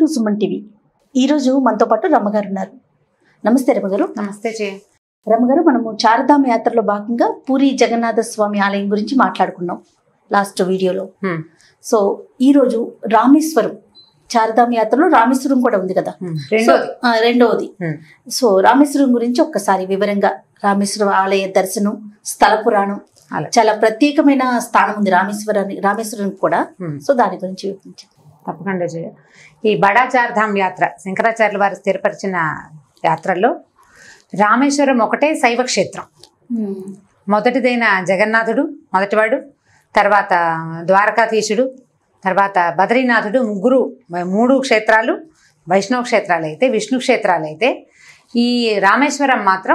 To Suman TV ఈరోజు మనతో పాటు రమ్మగారు ఉన్నారు నమస్తే రమ్మగారు నమస్తే జయ రమ్మగారు మనము చారధామ యాత్రలో భాగంగా పూరి జగన్నాథ స్వామి ఆలయం గురించి మాట్లాడుకున్నాం లాస్ట్ వీడియోలో హ్మ్. సో ఈరోజు రామేశ్వరం చారధామ యాత్రలో రామేశ్వరం కూడా ఉంది కదా హ్మ్. రెండోది సో, ఆ, రెండవది హ్మ్. సో రామేశ్వరం గురించి ఒక్కసారి వివరంగా రామేశ్వరం ఆలయ దర్శనం స్థల పురాణం అలాగే. చాలా ప్రత్యేకమైన స్థానం ఉంది రామేశ్వరాన్ని రామేశ్వరం కూడా హ్మ్. సో దాని గురించి వివరించండి తప్పకుండా జయ ఈ బడాచార్ధామ్ యాత్ర శంకరాచార్యుల వారు స్థిరపరిచిన యాత్రల్లో రామేశ్వరం ఒకటే శైవ క్షేత్రం మొదటిదైన జగన్నాథుడు మొదటివాడు తర్వాత ద్వారకాధీశుడు తర్వాత బద్రీనాథుడు ముగ్గురు మూడు క్షేత్రాలు వైష్ణవ క్షేత్రాలు అయితే విష్ణు క్షేత్రాలు అయితే ఈ రామేశ్వరం మాత్రం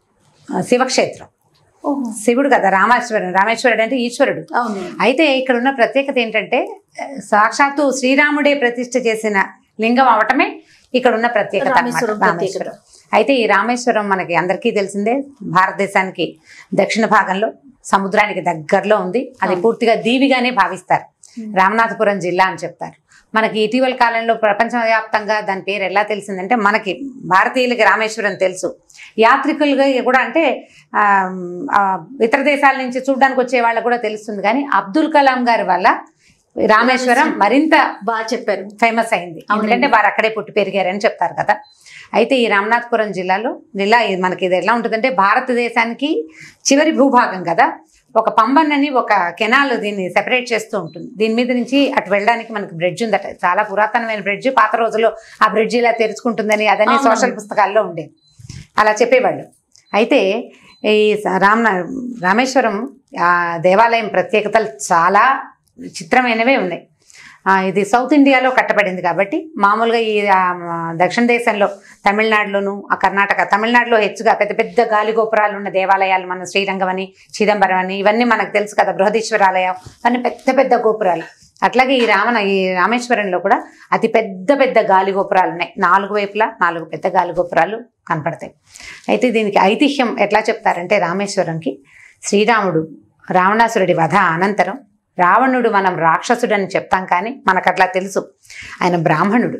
ఆ, శివక్షేత్రం ఓహో శివుడు కదా రామేశ్వరం రామేశ్వరుడు అంటే ఈశ్వరుడు అవును అయితే ఇక్కడ ఉన్న ప్రత్యేకత ఏంటంటే ఆ, సాక్షాత్తు శ్రీరాముడే ప్రతిష్ఠ చేసిన లింగం అవటమే ఇక్కడ ఉన్న ప్రత్యేకత అన్నమాట. రామేశ్వరం ప్రత్యేకత. రామేశ్వరం అయితే ఈ రామేశ్వరం మనకి అందరికీ తెలిసిందే భారతదేశానికి దక్షిణ భాగంలో సముద్రానికి దగ్గరలో ఉంది అది అవును. పూర్తిగా దీవిగానే భావిస్తారు రామనాథపురం జిల్లా అని చెప్తారు మనకి ఇటీవల కాలంలో ప్రపంచవ్యాప్తంగా దాని పేరు ఎలా తెలిసిందంటే మనకి భారతీయులకి రామేశ్వరం తెలుసు యాత్రికులుగా కూడా అంటే ఆ, ఆ, ఇతర దేశాల నుంచి చూడడానికి వచ్చే వాళ్ళకు కూడా తెలుస్తుంది కానీ అబ్దుల్ కలాం గారి వల్ల రామేశ్వరం మరింత బాగా చెప్పారు ఫేమస్ అయింది అవునండి. ఎందుకంటే వారు అక్కడే పుట్టి పెరిగారని చెప్తారు కదా అయితే ఈ రామనాథపురం జిల్లాలో జిల్లా ఇది మనకి ఇది ఎలా ఉంటుందంటే భారతదేశానికి చివరి భూభాగం కదా ఒక పంబన్ అని ఒక కెనాల్ దీన్ని సెపరేట్ చేస్తూ ఉంటుంది దీని మీద నుంచి అటు వెళ్ళడానికి మనకి బ్రిడ్జ్ ఉందట చాలా పురాతనమైన బ్రిడ్జ్ పాత రోజుల్లో ఆ బ్రిడ్జ్ ఇలా తెరుచుకుంటుందని అదని అవును. సోషల్ పుస్తకాల్లో ఉండేది అలా చెప్పేవాళ్ళు అయితే ఈ రామ రామేశ్వరం ఆ దేవాలయం ప్రత్యేకతలు చాలా చిత్రమైనవే ఉన్నాయి ఆ, ఇది సౌత్ ఇండియాలో కట్టబడింది కాబట్టి మామూలుగా ఈ ఆ, దక్షిణ దేశంలో తమిళనాడులోను ఆ కర్ణాటక తమిళనాడులో హెచ్చుగా పెద్ద పెద్ద గాలి గోపురాలు ఉన్న దేవాలయాలు మన శ్రీరంగం అని చిదంబరం అని ఇవన్నీ మనకు తెలుసు కదా బృహదీశ్వరాలయం అన్ని పెద్ద పెద్ద గోపురాలు అట్లాగే ఈ రామన ఈ రామేశ్వరంలో కూడా అతి పెద్ద పెద్ద గాలి గోపురాలు ఉన్నాయి నాలుగు వైపులా నాలుగు పెద్ద గాలి గోపురాలు కనపడతాయి అయితే దీనికి ఐతిహ్యం ఎట్లా చెప్తారంటే రామేశ్వరంకి శ్రీరాముడు రావణాసురుడి వధ అనంతరం రావణుడు మనం రాక్షసుడని చెప్తాం కానీ మనకు అట్లా తెలుసు ఆయన బ్రాహ్మణుడు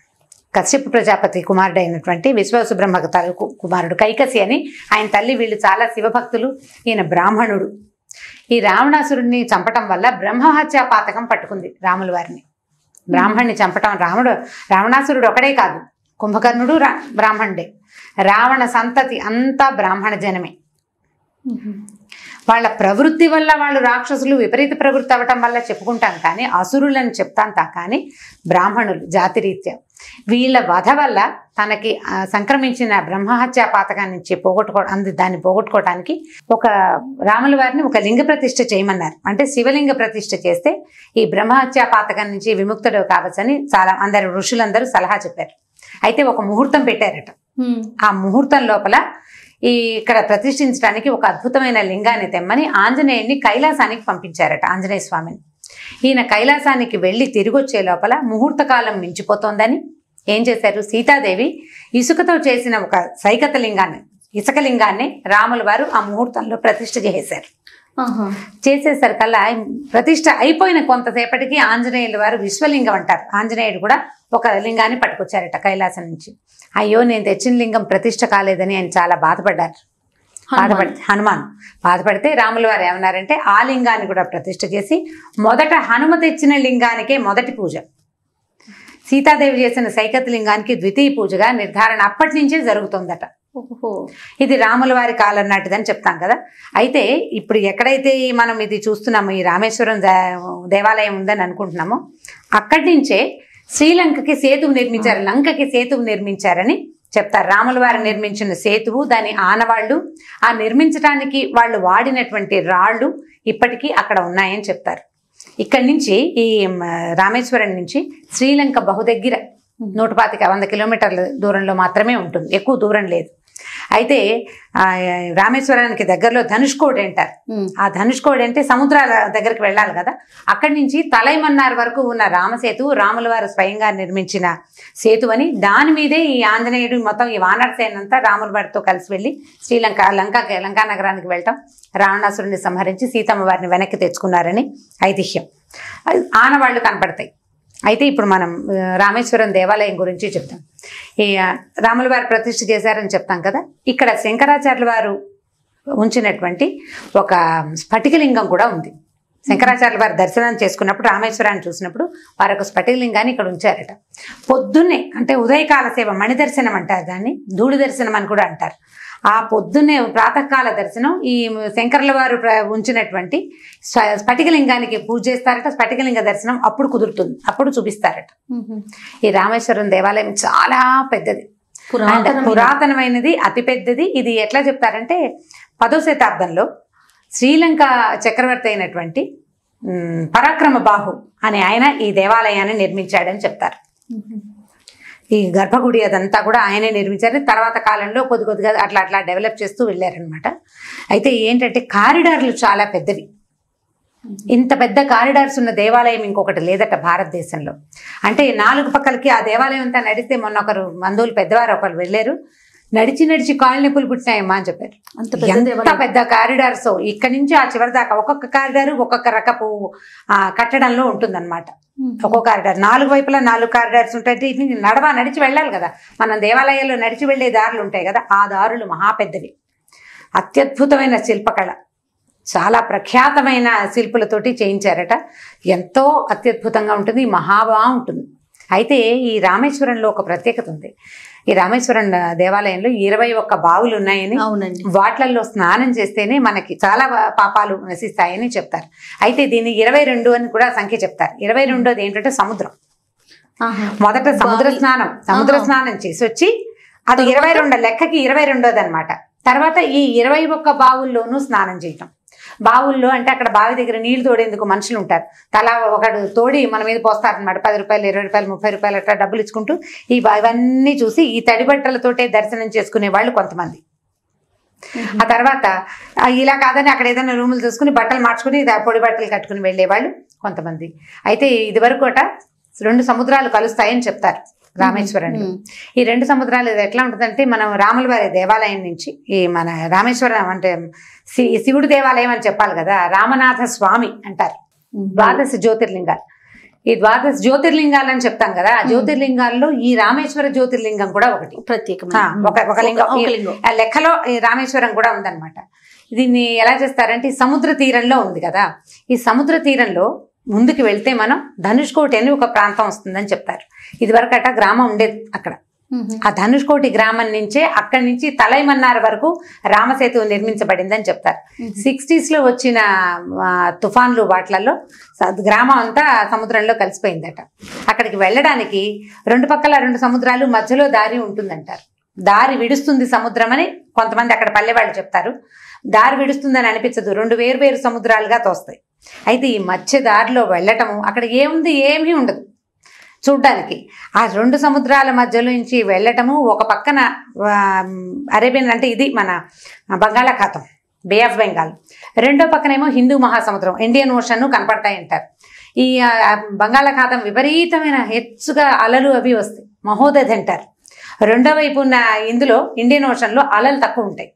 కశ్యప ప్రజాపతి కుమారుడు అయినటువంటి విశ్వసుబ్రహ్మ త- కు- కుమారుడు కైకసి అని ఆయన తల్లి వీళ్ళు చాలా శివభక్తులు ఈయన బ్రాహ్మణుడు ఈ రావణాసురుడిని చంపటం వల్ల బ్రహ్మహత్యా పాతకం పట్టుకుంది రాముల వారిని బ్రాహ్మణ్ణి చంపటం రాముడు రావణాసురుడు ఒకడే కాదు కుంభకర్ణుడు రా బ్రాహ్మణుడే రావణ సంతతి అంతా బ్రాహ్మణ జనమే వాళ్ళ ప్రవృత్తి వల్ల వాళ్ళు రాక్షసులు విపరీత ప్రవృత్తి అవ్వటం వల్ల చెప్పుకుంటాం కానీ అసురులని చెప్తాం తా కానీ బ్రాహ్మణులు జాతిరీత్యా వీళ్ళ వధ వల్ల తనకి ఆ, సంక్రమించిన బ్రహ్మహత్యా పాతకాన్ని నుంచి పోగొట్టుకో అంది దాన్ని పోగొట్టుకోవడానికి ఒక రాముల వారిని ఒక లింగ ప్రతిష్ఠ చేయమన్నారు అంటే శివలింగ ప్రతిష్ఠ చేస్తే ఈ బ్రహ్మహత్యా పాతకం నుంచి విముక్తుడు కావచ్చని చాలా అందరు ఋషులందరూ సలహా చెప్పారు అయితే ఒక ముహూర్తం పెట్టారట ఆ ముహూర్తం లోపల ఈ ఇక్కడ ప్రతిష్ఠించడానికి ఒక అద్భుతమైన లింగాన్ని తెమ్మని ఆంజనేయుడిని కైలాసానికి పంపించారట ఆంజనేయ స్వామిని ఈయన కైలాసానికి వెళ్ళి తిరిగి వచ్చే లోపల ముహూర్త కాలం మించిపోతోందని ఏం చేశారు సీతాదేవి ఇసుకతో చేసిన ఒక సైకత లింగాన్ని ఇసుక లింగాన్ని రాముల వారు ఆ ముహూర్తంలో ప్రతిష్ఠ చేశారు చేసేసరికల్లా ప్రతిష్ఠ అయిపోయిన కొంతసేపటికి ఆంజనేయుల వారు విశ్వలింగం అంటారు ఆంజనేయుడు కూడా ఒక లింగాన్ని పట్టుకొచ్చారట కైలాసం నుంచి అయ్యో నేను తెచ్చిన లింగం ప్రతిష్ఠ కాలేదని ఆయన చాలా బాధపడ్డారు బాధపడితే హనుమాన్ బాధపడితే రాముల వారు ఏమన్నారంటే ఆ లింగాన్ని కూడా ప్రతిష్ఠ చేసి మొదట హనుమ తెచ్చిన లింగానికే మొదటి పూజ సీతాదేవి చేసిన సైకత్ లింగానికి ద్వితీయ పూజగా నిర్ధారణ అప్పటి నుంచే జరుగుతుందట ఓహో ఇది రాముల వారి కాలం నాటిదని చెప్తాం కదా అయితే ఇప్పుడు ఎక్కడైతే ఈ మనం ఇది చూస్తున్నామో ఈ రామేశ్వరం దే- దేవాలయం ఉందని అనుకుంటున్నామో అక్కడి నుంచే శ్రీలంకకి సేతువు నిర్మించారు లంకకి సేతువు నిర్మించారని చెప్తారు రాముల వారు నిర్మించిన సేతువు దాని ఆనవాళ్ళు ఆ నిర్మించడానికి వాళ్ళు వాడినటువంటి రాళ్ళు ఇప్పటికీ అక్కడ ఉన్నాయని చెప్తారు ఇక్కడి నుంచి ఈ మ, రామేశ్వరం నుంచి శ్రీలంక బహుదగ్గర నూట పాతిక వంద కిలోమీటర్ల దూరంలో మాత్రమే ఉంటుంది ఎక్కువ దూరం లేదు అయితే ఆ, రామేశ్వరానికి దగ్గరలో ధనుష్కోడి అంటారు ఆ ధనుష్కోడి అంటే సముద్రాల దగ్గరికి వెళ్ళాలి కదా అక్కడి నుంచి తలైమన్నార్ వరకు ఉన్న రామసేతు రాముల వారు స్వయంగా నిర్మించిన సేతు అని దాని మీదే ఈ ఆంజనేయుడు మొత్తం ఈ వానర సేనంతా రాముల వారితో కలిసి వెళ్ళి శ్రీలంక లంక లంకా నగరానికి వెళ్ళటం రావణాసురుని సంహరించి సీతమ్మ వారిని వెనక్కి తెచ్చుకున్నారని ఐతిహ్యం అది ఆనవాళ్లు కనపడతాయి అయితే ఇప్పుడు మనం ఆ, రామేశ్వరం దేవాలయం గురించి చెప్తాం ఈ ఆ, రాముల వారు ప్రతిష్ఠ చేశారని చెప్తాం కదా ఇక్కడ శంకరాచార్యుల వారు ఉంచినటువంటి ఒక స్ఫటికలింగం కూడా ఉంది శంకరాచార్యుల వారి దర్శనం చేసుకున్నప్పుడు రామేశ్వరాన్ని చూసినప్పుడు వారు ఒక స్ఫటికలింగాన్ని ఇక్కడ ఉంచారట పొద్దున్నే అంటే ఉదయకాల సేవ మణి దర్శనం అంటారు దాన్ని ధూళి దర్శనం అని కూడా అంటారు ఆ పొద్దున్నే ప్రాతకాల దర్శనం ఈ శంకర్ల వారు ప్ర- ఉంచినటువంటి స్ఫ- స్ఫటికలింగానికి పూజ చేస్తారట స్ఫటికలింగ దర్శనం అప్పుడు కుదురుతుంది అప్పుడు చూపిస్తారట ఈ రామేశ్వరం దేవాలయం చాలా పెద్దది అండ్ పురాతనమైన- పురాతనమైనది అతి పెద్దది ఇది ఎట్లా చెప్తారంటే పదో శతాబ్దంలో శ్రీలంక చక్రవర్తి అయినటువంటి ఉమ్, పరాక్రమ బాహు అనే ఆయన ఈ దేవాలయాన్ని నిర్మించాడని చెప్తారు మ్మ్. ఈ గర్భగుడి అదంతా కూడా ఆయనే నిర్మించారు తర్వాత కాలంలో కొద్ది కొద్దిగా అట్లా అట్లా డెవలప్ చేస్తూ వెళ్ళారనమాట అయితే ఏంటంటే కారిడార్లు చాలా పెద్దవి ఇంత పెద్ద కారిడార్స్ ఉన్న దేవాలయం ఇంకొకటి లేదట భారతదేశంలో అంటే నాలుగు పక్కలకి ఆ దేవాలయం అంతా నడిస్తే మొన్న ఒకరు బంధువులు పెద్దవారు ఒకరు వెళ్ళారు నడిచి నడిచి కాళ్ళు నొప్పులు పుట్టినాయమ్మా అని చెప్పారు అంత పెద్ద ఎంత దేవాలయం. పెద్ద కారిడార్స్ ఇక్కడి నుంచి ఆ చివరి దాకా ఒక్కొక్క కారిడార్ ఒక్కొక్క రకపు ఆ, కట్టడంలో ఉంటుందన్నమాట మ్మ్. ఒక్కో కారిడార్ నాలుగు వైపులా నాలుగు కారిడార్స్ ఉంటాయి ఇటు నుంచి నడవ నడిచి వెళ్ళాలి కదా మనం దేవాలయాల్లో నడిచి వెళ్ళే దారులు ఉంటాయి కదా ఆ దారులు మహా పెద్దవి అత్యద్భుతమైన శిల్పకళ చాలా ప్రఖ్యాతమైన శిల్పులతోటి చేయించారట ఎంతో అత్యద్భుతంగా ఉంటుంది మహాబా ఉంటుంది అయితే ఈ రామేశ్వరంలో ఒక ప్రత్యేకత ఉంది ఈ రామేశ్వరం దేవాలయంలో ఇరవై ఒక్క బావులు ఉన్నాయని అవునండి వాట్లల్లో స్నానం చేస్తేనే మనకి చాలా పాపాలు నశిస్తాయని చెప్తారు అయితే దీన్ని ఇరవై రెండు అని కూడా సంఖ్య చెప్తారు ఇరవై రెండోది ఏంటంటే సముద్రం ఆహా. మొదట సముద్ర బావి. స్నానం సముద్ర ఆహా. స్నానం చేసి వచ్చి అది ఇరవై రెండో లెక్కకి ఇరవై రెండోది అనమాట తర్వాత ఈ ఇరవై ఒక్క బావుల్లోనూ స్నానం చేయటం బావుల్లో అంటే అక్కడ బావి దగ్గర నీళ్లు తోడేందుకు మనుషులు ఉంటారు తలా ఒకడు తోడి మన మీద పోస్తారనమాట పది రూపాయలు ఇరవై రూపాయలు ముప్పై రూపాయలు అట్లా డబ్బులు ఇచ్చుకుంటూ ఈ బా- ఇవన్నీ చూసి ఈ తడి బట్టలతోటే దర్శనం చేసుకునే వాళ్ళు కొంతమంది ఆ తర్వాత ఆ, ఇలా కాదని అక్కడ ఏదైనా రూములు చూసుకుని బట్టలు మార్చుకుని దా- పొడి బట్టలు కట్టుకుని వెళ్ళేవాళ్ళు కొంతమంది అయితే ఇది వరకు అట రెండు సముద్రాలు కలుస్తాయని చెప్తారు రామేశ్వరంలో మ్మ్. ఈ రెండు సముద్రాలు ఇది ఎట్లా ఉంటుందంటే మనం రాముల వారి దేవాలయం నుంచి ఈ మన రామేశ్వరం అంటే శి- శివుడి దేవాలయం అని చెప్పాలి కదా రామనాథ స్వామి అంటారు మ్మ్. ద్వాదశ జ్యోతిర్లింగాలు ఈ ద్వాదశ జ్యోతిర్లింగాలు అని చెప్తాం కదా ఆ జ్యోతిర్లింగాల్లో ఈ రామేశ్వర జ్యోతిర్లింగం కూడా ఒకటి ప్రత్యేకమైన ఆ, ఒక ఒక లింగం ఒక ఈ- లింగం ఆ లెక్కలో ఈ రామేశ్వరం కూడా ఉందన్నమాట దీన్ని ఎలా చేస్తారంటే ఈ సముద్ర తీరంలో ఉంది కదా ఈ సముద్ర తీరంలో ముందుకు వెళ్తే మనం ధనుష్కోటి అని ఒక ప్రాంతం వస్తుందని చెప్తారు ఇది వరకట గ్రామం ఉండేది అక్కడ మ్మ్. ఆ ధనుష్కోటి గ్రామం నుంచే అక్కడి నుంచి తలైమన్నార్ వరకు రామసేతు నిర్మించబడిందని చెప్తారు సిక్స్టీస్ లో వచ్చిన ఆ, తుఫాన్లు వాట్లలో స- గ్రామం అంతా సముద్రంలో కలిసిపోయిందట అక్కడికి వెళ్ళడానికి రెండు పక్కల రెండు సముద్రాలు మధ్యలో దారి ఉంటుందంటారు దారి విడుస్తుంది సముద్రం అని కొంతమంది అక్కడ పల్లెవాళ్ళు చెప్తారు దారి విడుస్తుందని అనిపించదు రెండు వేరు వేరు సముద్రాలుగా తోస్తాయి అయితే ఈ మధ్య దారిలో వెళ్ళటము అక్కడ ఏముంది ఏమీ ఉండదు చూడ్డానికి ఆ రెండు సముద్రాల మధ్యలో నుంచి వెళ్ళటము ఒక పక్కన ఆ, అరేబియన్ అంటే ఇది మన బంగాళాఖాతం బే ఆఫ్ బెంగాల్ రెండో పక్కనేమో హిందూ మహాసముద్రం ఇండియన్ ఓషన్ కనపడతాయి అంటారు ఈ ఆ, బంగాళాఖాతం విపరీతమైన హెచ్చుగా అలలు అవి వస్తాయి మహోదధి అంటారు రెండో వైపు ఉన్న ఇందులో ఇండియన్ ఓషన్లో అలలు తక్కువ ఉంటాయి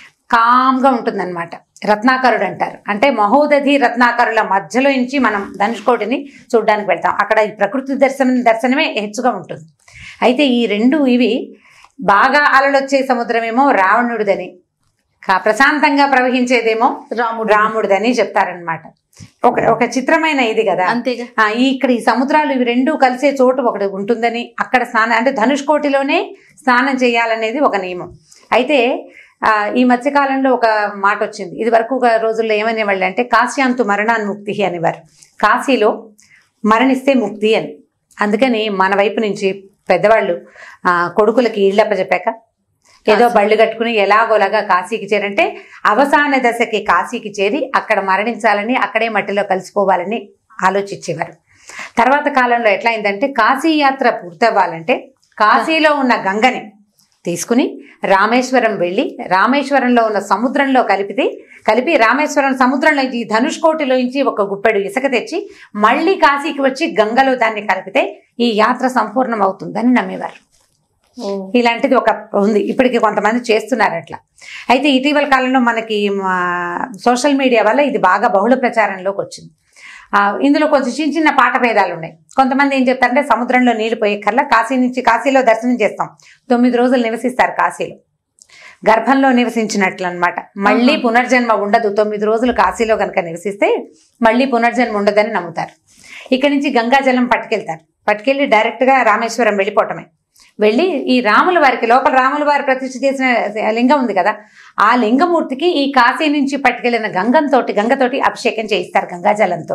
కామ్గా ఉంటుందన్నమాట రత్నాకరుడు అంటారు అంటే మహోదధి రత్నాకరుల మధ్యలో నుంచి మనం ధనుష్కోటిని చూడడానికి వెళ్తాం అక్కడ ఈ ప్రకృతి దర్శనం దర్శనమే హెచ్చుగా ఉంటుంది అయితే ఈ రెండు ఇవి బాగా అలలొచ్చే సముద్రమేమో రావణుడిదని కా- ప్రశాంతంగా ప్రవహించేదేమో రాముడు రాముడిదని చెప్తారనమాట ఒక ఒక చిత్రమైన ఇది కదా అంతేగా ఆ, ఈ ఇక్కడ ఈ సముద్రాలు ఇవి రెండు కలిసే చోటు ఒకటి ఉంటుందని అక్కడ స్నానం అంటే ధనుష్కోటిలోనే స్నానం చేయాలనేది ఒక నియమం అయితే ఆ, ఈ మధ్యకాలంలో ఒక మాట వచ్చింది ఇది వరకు ఒక రోజుల్లో ఏమనేవాళ్ళు అంటే కాశ్యాంతు మరణాన్ముక్తి అనేవారు కాశీలో మరణిస్తే ముక్తి అని అందుకని మన వైపు నుంచి పెద్దవాళ్ళు ఆ, కొడుకులకి ఇళ్ళప్పచెప్పాక ఏదో బళ్ళు కట్టుకుని ఎలాగోలాగా కాశీకి చేరంటే అవసాన దశకి కాశీకి చేరి అక్కడ మరణించాలని అక్కడే మట్టిలో కలిసిపోవాలని ఆలోచించేవారు తర్వాత కాలంలో ఎట్లా అయిందంటే కాశీ యాత్ర పూర్తవ్వాలంటే కాశీలో ఉన్న గంగని తీసుకుని రామేశ్వరం వెళ్ళి రామేశ్వరంలో ఉన్న సముద్రంలో కలిపితే కలిపి రామేశ్వరం సముద్రంలో నుంచి ధనుష్కోటిలో నుంచి ఒక గుప్పెడు ఇసుక తెచ్చి మళ్ళీ కాశీకి వచ్చి గంగలో దాన్ని కలిపితే ఈ యాత్ర సంపూర్ణం అవుతుందని నమ్మేవారు ఓ. ఇలాంటిది ఒక ఉంది ఇప్పటికి కొంతమంది చేస్తున్నారు అట్లా అయితే ఇటీవల కాలంలో మనకి మా సోషల్ మీడియా వల్ల ఇది బాగా బహుళ ప్రచారంలోకి వచ్చింది ఆ, ఇందులో కొంచెం చిన్న చిన్న పాట భేదాలు ఉన్నాయి కొంతమంది ఏం చెప్తారంటే సముద్రంలో నీళ్లు పోయే కల్లా కాశీ నుంచి కాశీలో దర్శనం చేస్తాం తొమ్మిది రోజులు నివసిస్తారు కాశీలో గర్భంలో నివసించినట్లు అనమాట మళ్ళీ ఆహా. పునర్జన్మ ఉండదు తొమ్మిది రోజులు కాశీలో కనుక నివసిస్తే మళ్ళీ పునర్జన్మ ఉండదని నమ్ముతారు ఇక్కడి నుంచి గంగాజలం పట్టుకెళ్తారు పట్టుకెళ్ళి డైరెక్ట్గా రామేశ్వరం వెళ్ళిపోవటమే వెళ్ళి ఈ రాముల వారికి లోపల రాముల వారి ప్రతిష్ఠ చేసిన లింగం ఉంది కదా ఆ లింగమూర్తికి ఈ కాశీ నుంచి పట్టుకెళ్ళిన గంగంతో గంగతోటి అభిషేకం చేయిస్తారు గంగాజలంతో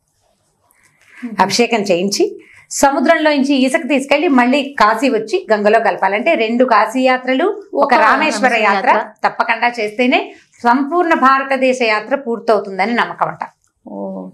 అభిషేకం చేయించి సముద్రంలో నుంచి ఇసుక తీసుకెళ్లి మళ్ళీ కాశీ వచ్చి గంగలో కలపాలంటే రెండు కాశీ యాత్రలు ఒక ఒక రామేశ్వర రామేశ్వర యాత్ర యాత్ర. తప్పకుండా చేస్తేనే సంపూర్ణ భారతదేశ యాత్ర పూర్తవుతుందని నమ్మకం అంట ఓ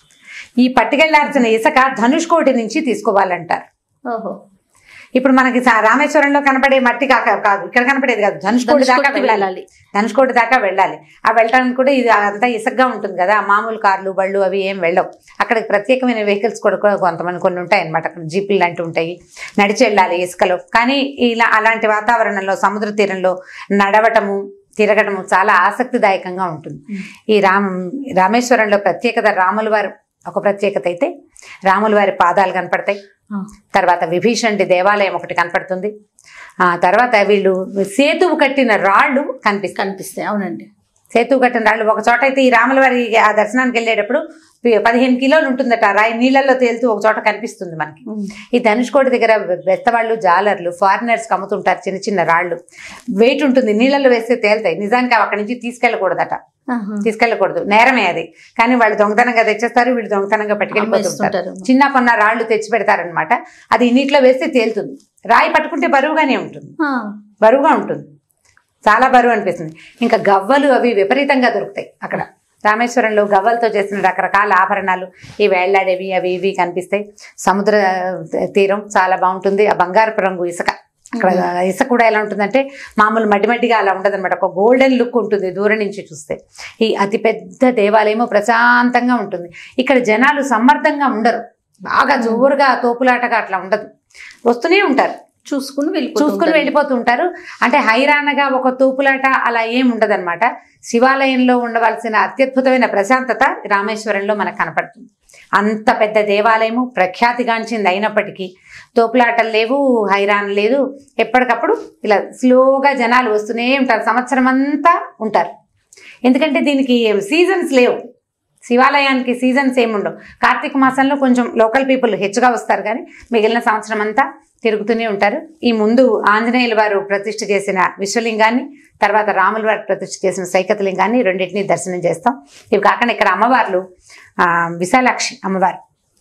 ఈ పట్టుకెళ్లాల్సిన ఇసుక ధనుష్కోటి నుంచి తీసుకోవాలంటారు ఓహో ఇప్పుడు మనకి సా- రామేశ్వరంలో కనపడే మట్టి కాక కాదు ఇక్కడ కనపడేది కాదు ధనుష్కోటి దాకా ధనుష్కోటికి వెళ్ళాలి వెళ్ళాలి ధనుష్కోటి దాకా వెళ్ళాలి ఆ వెళ్ళడానికి కూడా ఇది అంతా ఇసుకగా ఉంటుంది కదా మామూలు కార్లు బళ్ళు అవి ఏం వెళ్ళవు అక్కడికి ప్రత్యేకమైన వెహికల్స్ కూడా కూడా కొంతమంది కొన్ని ఉంటాయి అనమాట అక్కడ జీపులు లాంటివి ఉంటాయి నడిచి వెళ్ళాలి ఇసుకలో కానీ ఇలా అలాంటి వాతావరణంలో సముద్ర తీరంలో నడవటము తిరగటము చాలా ఆసక్తిదాయకంగా ఉంటుంది ఈ రామ్ రామేశ్వరంలో ప్రత్యేకత రాముల వారి ఒక ప్రత్యేకత అయితే రాముల వారి పాదాలు కనపడతాయి ఆ. తర్వాత విభీషణుడి దేవాలయం ఒకటి కనపడుతుంది ఆ తర్వాత వీళ్ళు సేతువు కట్టిన రాళ్ళు కనిపిస్తాయి కనిపిస్తాయి అవునండి సేతువు కట్టిన రాళ్ళు ఒక చోట అయితే ఈ రాముల వారి ఆ దర్శనానికి వెళ్ళేటప్పుడు పి- పదిహేను కిలోలు ఉంటుందట ఆ రాయి నీళ్ళల్లో తేలుతూ ఒక చోట కనిపిస్తుంది మనకి ఈ ధనుష్కోటి దగ్గర బెత్తవాళ్ళు జాలర్లు ఫారినర్స్ అమ్ముతుంటారు చిన్న చిన్న రాళ్ళు వెయిట్ ఉంటుంది నీళ్ళల్లో వేస్తే తేలుతాయి నిజానికి అవి అక్కడి నుంచి తీసుకెళ్ళకూడదట ఆహా. తీసుకెళ్ళకూడదు నేరమే అది కానీ వాళ్ళు దొంగతనంగా తెచ్చేస్తారు వీళ్ళు దొంగతనంగా పట్టుకెళ్ళిపోతుంటారు అమ్మేస్తుంటారు. చిన్న కొన్న రాళ్ళు తెచ్చి పెడతారనమాట అది ఈ నీటిలో వేస్తే తేలుతుంది రాయి పట్టుకుంటే బరువుగానే ఉంటుంది ఆ. బరువుగా ఉంటుంది చాలా బరువు అనిపిస్తుంది ఇంకా గవ్వలు అవి విపరీతంగా దొరుకుతాయి అక్కడ రామేశ్వరంలో గవ్వలతో చేసిన రకరకాల ఆభరణాలు ఈ వేళ్లాడేవి అవి ఇవి కనిపిస్తాయి సముద్ర తీరం చాలా బాగుంటుంది ఆ బంగారపు రంగు ఇసుక అక్కడ ఇసుక కూడా ఎలా ఉంటుందంటే మామూలు మడ్డి మడ్డిగా అలా ఉండదు అనమాట ఒక గోల్డెన్ లుక్ ఉంటుంది దూరం నుంచి చూస్తే ఈ అతి పెద్ద దేవాలయము ప్రశాంతంగా ఉంటుంది ఇక్కడ జనాలు సమ్మర్దంగా ఉండరు బాగా జోరుగా తోపులాటగా అట్లా ఉండదు వస్తూనే ఉంటారు చూసుకుని వెళ్ళిపోతూ చూసుకుని ఉంటారు. వెళ్ళిపోతూ ఉంటారు అంటే హైరాణగా ఒక తూపులాట అలా ఏం ఉండదన్నమాట శివాలయంలో ఉండవలసిన అత్యద్భుతమైన ప్రశాంతత రామేశ్వరంలో మనకు కనపడుతుంది అంత పెద్ద దేవాలయము ప్రఖ్యాతిగాంచింది అయినప్పటికీ తోపులాటలు లేవు హైరాన్ లేదు ఎప్పటికప్పుడు ఇలా స్లోగా జనాలు వస్తూనే ఉంటారు సంవత్సరం అంతా ఉంటారు ఎందుకంటే దీనికి సీజన్స్ లేవు శివాలయానికి సీజన్స్ ఏముండవు కార్తీక మాసంలో కొంచెం లోకల్ పీపుల్ హెచ్చుగా వస్తారు కానీ మిగిలిన సంవత్సరం అంతా తిరుగుతూనే ఉంటారు ఈ ముందు ఆంజనేయుల వారు ప్రతిష్ఠ చేసిన విశ్వలింగాన్ని తర్వాత రాముల వారు ప్రతిష్ఠ చేసిన సైకత లింగాన్ని రెండింటినీ దర్శనం చేస్తాం ఇవి కాకుండా ఇక్కడ అమ్మవార్లు ఆ, విశాలాక్షి అమ్మవారు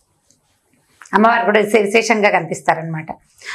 అమ్మవారు కూడా విశే- విశేషంగా కనిపిస్తారనమాట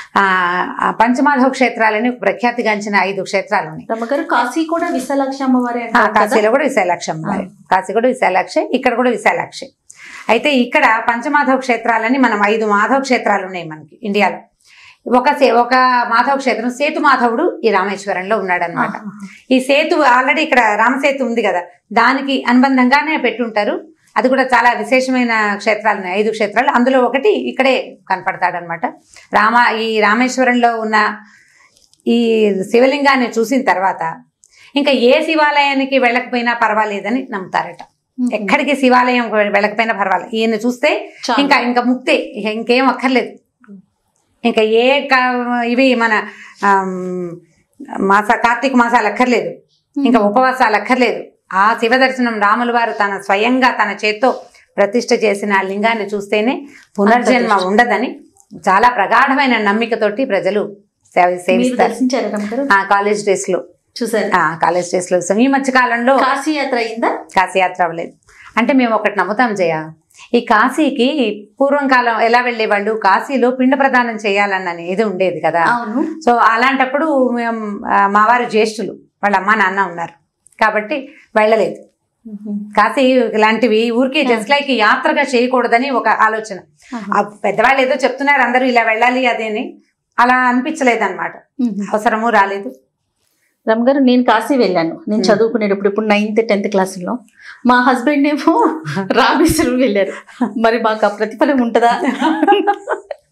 పంచమాధవ క్షేత్రాలని ప్రఖ్యాతిగాంచిన ఐదు క్షేత్రాలు ఉన్నాయి రమ్మగారు కాశీ కూడా విశాలాక్షి అమ్మవారి ఆ, అంటారు కదా? కాశీలో కూడా విశాలాక్షి అమ్మవారి కాశీ కూడా విశాలాక్షి ఇక్కడ కూడా విశాలాక్షి అయితే ఇక్కడ పంచమాధవ క్షేత్రాలని మనం ఐదు మాధవ క్షేత్రాలు ఉన్నాయి మనకి ఇండియాలో ఒక సే- ఒక మాధవ క్షేత్రం సేతు మాధవుడు ఈ రామేశ్వరంలో ఉన్నాడనమాట ఆహా. ఈ సేతు ఆల్రెడీ ఇక్కడ రామసేతు ఉంది కదా దానికి అనుబంధంగానే పెట్టుంటారు అది కూడా చాలా విశేషమైన క్షేత్రాలు ఉన్నాయి ఐదు క్షేత్రాలు అందులో ఒకటి ఇక్కడే కనపడతాడనమాట రామ ఈ రామేశ్వరంలో ఉన్న ఈ శివలింగాన్ని చూసిన తర్వాత ఇంకా ఏ శివాలయానికి వెళ్ళకపోయినా పర్వాలేదని నమ్ముతారట మ్మ్. ఎక్కడికి శివాలయం వెళ్ళకపోయినా పర్వాలేదు ఈయన చూస్తే చాలు. ఇంకా ఇంకా ముక్తే ఇంకేం అక్కర్లేదు ఇంకా ఏ క- ఇవి మన ఆమ్, మాస కార్తీక మాసాలు అక్కర్లేదు ఇంకా ఉపవాసాలు అక్కర్లేదు ఆ శివ దర్శనం రాముల వారు తన స్వయంగా తన చేత్తో ప్రతిష్ఠ చేసిన ఆ లింగాన్ని చూస్తేనే పునర్జన్మ అంతర్దృష్టి. ఉండదని చాలా ప్రగాఢమైన నమ్మికతోటి ప్రజలు సేవ మీరు సేవిస్తారు దర్శించారా రమ్మగారు ఆ కాలేజ్ డేస్ లో చూసారు ఆ కాలేజ్ డేస్ లో ఈ మధ్య కాలంలో కాశీ యాత్ర అయిందా కాశీయాత్ర అవ్వలేదు అంటే మేము ఒకటి నమ్ముతాం జయ ఈ కాశీకి పూర్వం కాలం ఎలా వెళ్ళేవాళ్ళు కాశీలో పిండ ప్రదానం చేయాలన్న ఇది ఉండేది కదా అవును సో అలాంటప్పుడు మేము ఆ, మా వారు జ్యేష్ఠులు వాళ్ళ అమ్మ నాన్న ఉన్నారు కాబట్టి వెళ్ళలేదు కాశీ ఇలాంటివి ఊరికే జస్ట్ లైక్ యాత్రగా చేయకూడదని ఒక ఆలోచన ఆహా. ఆ పెద్దవాళ్ళు ఏదో చెప్తున్నారు అందరూ ఇలా వెళ్ళాలి అదేని అలా అనిపించలేదు అనమాట అవసరము రాలేదు రమ్మగారు నేను కాశీ వెళ్ళాను నేను చదువుకునేటప్పుడు ఇప్పుడు నైన్త్ టెన్త్ క్లాసులో మా హస్బెండ్ ఏమో రామేశ్వరం వెళ్ళారు మరి మాకు ఆ ప్రతిఫలం ఉంటుందా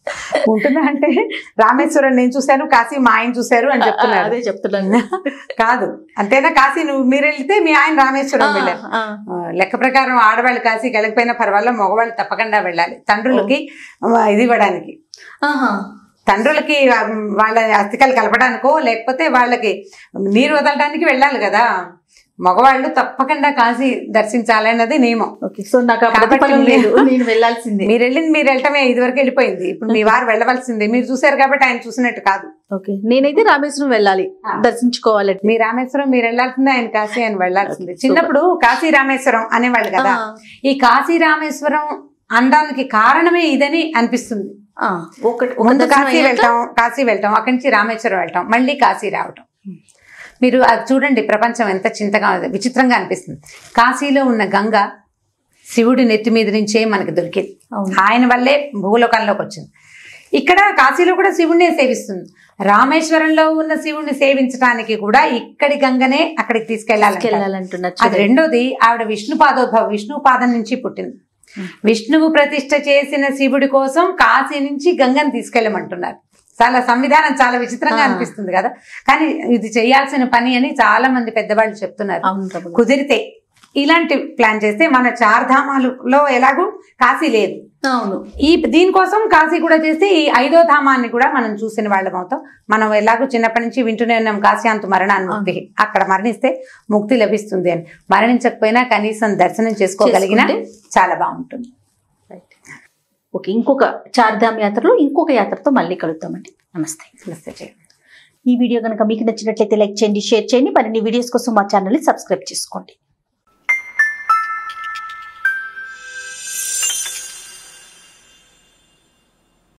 ఉంటుందా అంటే రామేశ్వరం నేను చూశాను కాశీ మా ఆయన చూశారు అని చెప్తున్నారు అదే చెప్తున్నాను కాదు అంతేనా కాశీ నువ్వు మీరు వెళ్తే మీ ఆయన రామేశ్వరం వెళ్ళారు ఆ, ఆ, లెక్క ప్రకారం ఆడవాళ్ళు కాశీకి వెళ్ళకపోయినా పర్వాలేదు మగవాళ్ళు తప్పకుండా వెళ్ళాలి తండ్రులకి ఆ, ఇది ఇవ్వడానికి ఆహా. తండ్రులకి ఆ, వాళ్ళ అస్థికలు కలపడానికో లేకపోతే వాళ్ళకి నీరు వదలడానికి వెళ్ళాలి కదా మగవాళ్ళు తప్పకుండా కాశీ దర్శించాలన్నది నియమం ఓకే సో నాకు ఆ కాబట్టి ప్రతిఫలం లేదు మీరు- నేను వెళ్ళాల్సిందే మీరు వెళ్ళింది మీరు వెళ్ళటమే ఇది వరకు వెళ్ళిపోయింది ఇప్పుడు మీ వారు వెళ్ళవలసిందే మీరు చూశారు కాబట్టి ఆయన చూసినట్టు కాదు ఓకే నేనైతే రామేశ్వరం వెళ్ళాలి ఆ. దర్శించుకోవాలంటే మీ రామేశ్వరం మీరు వెళ్ళాల్సిందే ఆయన కాశీ ఆయన వెళ్ళాల్సిందే చిన్నప్పుడు కాశీ రామేశ్వరం అనేవాళ్ళు కదా ఆ, ఈ కాశీ రామేశ్వరం అనడానికి కారణమే ఇదని అనిపిస్తుంది ఆ, ఒకటి ఒక ముందు దర్శనం కాశీ అయ్యాక వెళ్తాం కాశీ వెళ్తాం అక్కడి నుంచి రామేశ్వరం వెళ్తాం మళ్ళీ కాశీ రావటం మీరు అది చూడండి ప్రపంచం ఎంత చింతగా విచిత్రంగా అనిపిస్తుంది కాశీలో ఉన్న గంగ శివుడి నెత్తి మీద నుంచే మనకి దొరికింది అవును. ఆయన వల్లే భూలోకంలోకి వచ్చింది ఇక్కడ కాశీలో కూడా శివుడినే సేవిస్తుంది రామేశ్వరంలో ఉన్న శివుడిని సేవించడానికి కూడా ఇక్కడి గంగనే అక్కడికి తీసుకెళ్లాలి తీసుకెళ్ళాలంటున్నారు అది రెండోది ఆవిడ విష్ణు పాదోద్భవం విష్ణు పాదం నుంచి పుట్టింది విష్ణువు ప్రతిష్ఠ చేసిన శివుడి కోసం కాశీ నుంచి గంగను తీసుకెళ్ళమంటున్నారు చాలా సంవిధానం చాలా విచిత్రంగా ఆ. అనిపిస్తుంది కదా కానీ ఇది చేయాల్సిన పని అని చాలా మంది పెద్దవాళ్ళు చెప్తున్నారు అవును రమణ. కుదిరితే ఇలాంటి ప్లాన్ చేస్తే మన చార్ధామాలలో ఎలాగూ కాశీ లేదు అవును ఈ దీనికోసం కాశీ కూడా చేస్తే ఈ ఐదో ధామాన్ని కూడా మనం చూసిన వాళ్ళం అవుతాం మనం ఎలాగో చిన్నప్పటి నుంచి వింటూనే ఉన్నాం కాశ్యాంత మరణాన్ని ముక్తి అక్కడ మరణిస్తే ముక్తి లభిస్తుంది అని మరణించకపోయినా కనీసం దర్శనం చేసుకోగలిగిన చేసుకుంటే? చాలా బాగుంటుంది ఓకే ఇంకొక చార్ధామ్ యాత్రలో ఇంకొక యాత్రతో మళ్ళీ కలుద్దామండి నమస్తే నమస్తే జయ. ఈ వీడియో కనుక మీకు నచ్చినట్లయితే లైక్ చేయండి షేర్ చేయండి మరిన్ని వీడియోస్ కోసం మా ఛానల్ని సబ్స్క్రైబ్ చేసుకోండి